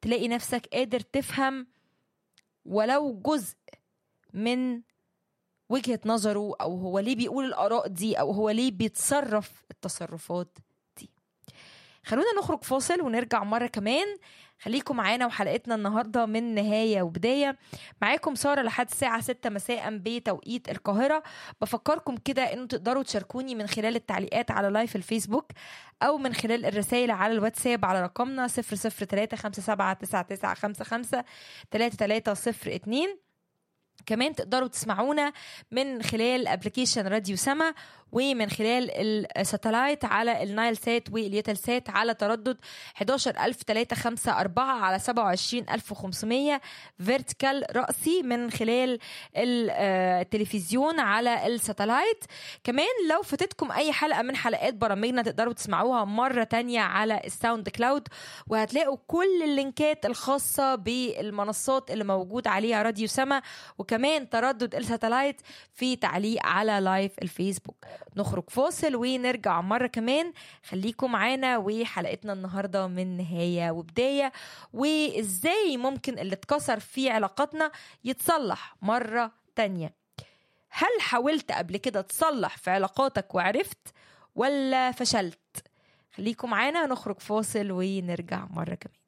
تلاقي نفسك قادر تفهم ولو جزء من وجهة نظره أو هو ليه بيقول الآراء دي أو هو ليه بيتصرف التصرفات دي خلونا نخرج فاصل ونرجع مرة كمان خليكم معانا وحلقتنا النهاردة من نهاية وبداية معاكم سارة لحد الساعة 6 مساء بتوقيت القاهرة بفكركم كده انه تقدروا تشاركوني من خلال التعليقات على لايف الفيسبوك او من خلال الرسائل على الواتساب على رقمنا 003579955 3302 كمان تقدروا تسمعونا من خلال ابلكيشن راديو سما ومن خلال الساتلايت على النايل سات واليتل سات على تردد 11354 على 27500 فيرتيكال رأسي من خلال التلفزيون على الساتلايت كمان لو فاتتكم اي حلقة من حلقات برامجنا تقدروا تسمعوها مرة تانية على الساوند كلاود وهتلاقوا كل اللينكات الخاصة بالمنصات اللي موجود عليها راديو سما وكمان تردد الساتلايت في تعليق على لايف الفيسبوك نخرج فاصل ونرجع مرة كمان خليكم معانا وحلقتنا النهاردة من نهاية وبداية وإزاي ممكن اللي اتكسر في علاقاتنا يتصلح مرة تانية هل حاولت قبل كده تصلح في علاقاتك وعرفت ولا فشلت خليكم معانا نخرج فاصل ونرجع مرة كمان